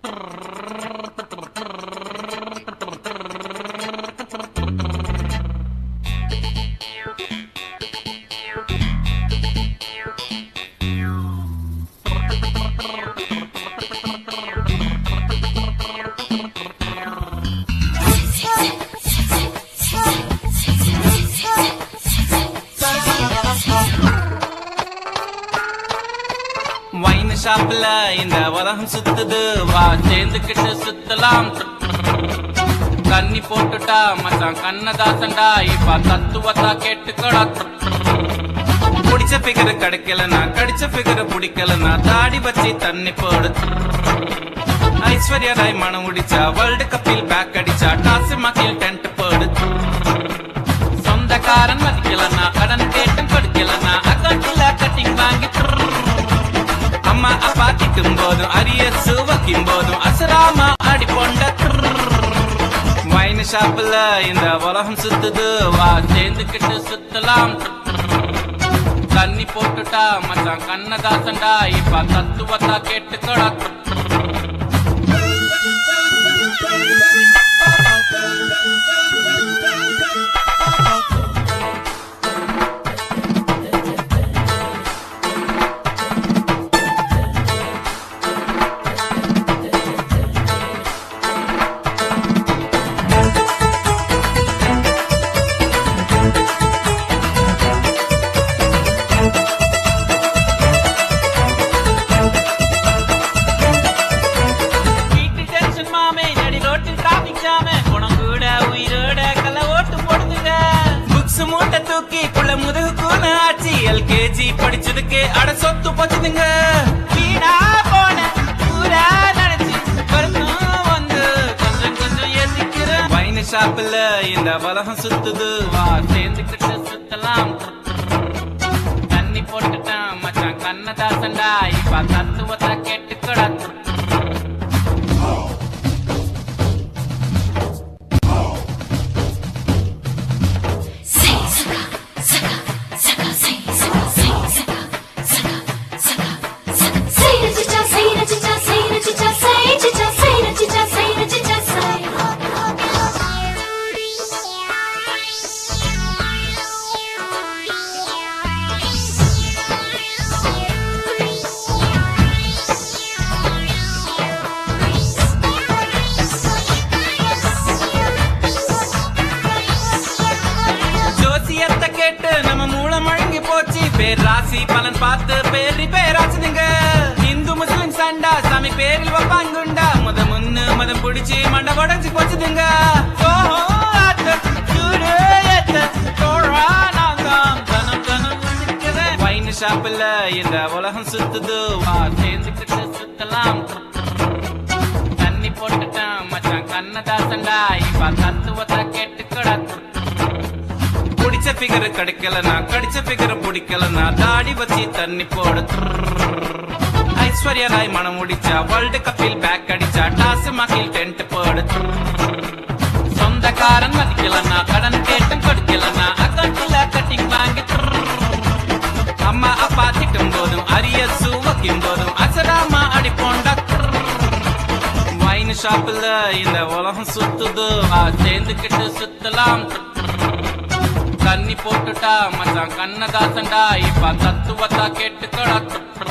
Wine ஷாப்ல இந்த உலகம் சுத்துது வா சேர்ந்துக்கிட்டு சுத்தலாம் கண்ணி போட்டுட்டா மச்சான் கண்ணதாசன்டா இப்ப தத்துவத்தா கேட்டுக்கடா புடிச்ச பிகரு கிடைக்கலனா கடிச்ச பிகரு பிடிக்கலனா தாடி வச்சு தண்ணி போடு ஐஸ்வர்யா ராய் மனம் முடிச்சா வேர்ல்டு கப்பில் பேக் அடிச்சா டாஸ் மக்கில் டென்ட் போடு சொந்தக்காரன் மதிக்கலனா கடன் கேட்டும் கொடுக்கலனா அக்கௌண்ட்ல கட்டிங் வாங்கி அம்மா அப்பா திட்டும் போதும் அரியசு வைக்கும் போதும் அசராமா அடி பொண்ட வைன் ஷாப்ல இந்த உலகம் சுத்துது வா சேர்ந்துக்கிட்டு சுத்தலாம் தண்ணி போட்டுட்டா மச்சான் கண்ணதாசன்டா இப்ப தத்துவத்தா கேட்டுக்கடா வீட்டு டென்ஷன் மாமே நடி ரோட்டில் டிராபிக் ஜாமே குணம் கூட உயிரோட கல ஓட்டு போடுதுங்க புக்ஸ் மூட்டை தூக்கி குள்ள முதுகு கூன ஆச்சு எல்கேஜி படிச்சதுக்கு அட சொத்து போச்சுதுங்க வீணா போன ஊரா நினைச்சு வருத்தம் வந்து கொஞ்சம் கொஞ்சம் ஏத்திக்கிறேன் வைன் ஷாப்ல இந்த உலகம் சுத்துது வா சேர்ந்துக்கிட்டு சுத்தலாம் தண்ணி போட்டுட்டான் மச்சான் கண்ணதாசன்டா இப்ப தத்துவத்தை கேட்டுக்கடா Say saka, saka, saka, say saka, say saka, saka, saka, saka. Say na chicha, say na chicha, say na chicha, say chicha, say na chicha, say na chicha, say. ஜோசியத்தை கேட்டு நம்ம மூளை முழங்கி போச்சு பேர் ராசி பலன் பார்த்து பேர் ரிப்பேர் ஆச்சுதுங்க இந்து முஸ்லிம் சண்டா சாமி பேரில் வைப்பாங்குண்டா முத முன்னு மதம் பிடிச்சி மண்டை உடஞ்சு போச்சுதுங்க ஓஹோ, ஆத்த, சூடு ஏத்த, தோழா நாங்காம், தனம் தனம் நிக்கிறேன். வைன் ஷாப்ல இந்த உலகம் சுத்துது வா சேர்ந்துக்கிட்டு சுத்தலாம் தண்ணி போட்டுட்டான் மச்சான் கண்ணதாசன்டா இப்ப தத்துவத்தை கேட்டுக்கடா புடிச்ச பிகரு கிடைக்கலனா கடிச்ச பிகரு பிடிக்கலனா தாடி வச்சு தண்ணி போடு ஐஸ்வர்யா ராய் மனம் முடிச்சா வேர்ல்டு கப்பில் பேக் அடிச்சா டாஸ் மக்கில் டென்ட் போடு சொந்தக்காரன் மதிக்கலனா கடன் கேட்டும் கொடுக்கலனா அக்கௌண்ட்ல கட்டிங் வாங்கி அம்மா அப்பா திட்டும் போதும் அரிய வைக்கும் போதும் அசராமா அடி போண்டா வைன் ஷாப்ல இந்த உலகம் சுத்துது வா சேர்ந்துக்கிட்டு சுத்தலாம் தண்ணி போட்டுட்டா மச்சான் கண்ணதாசன்டா இப்ப தத்துவத்தா கேட்டுக்கடா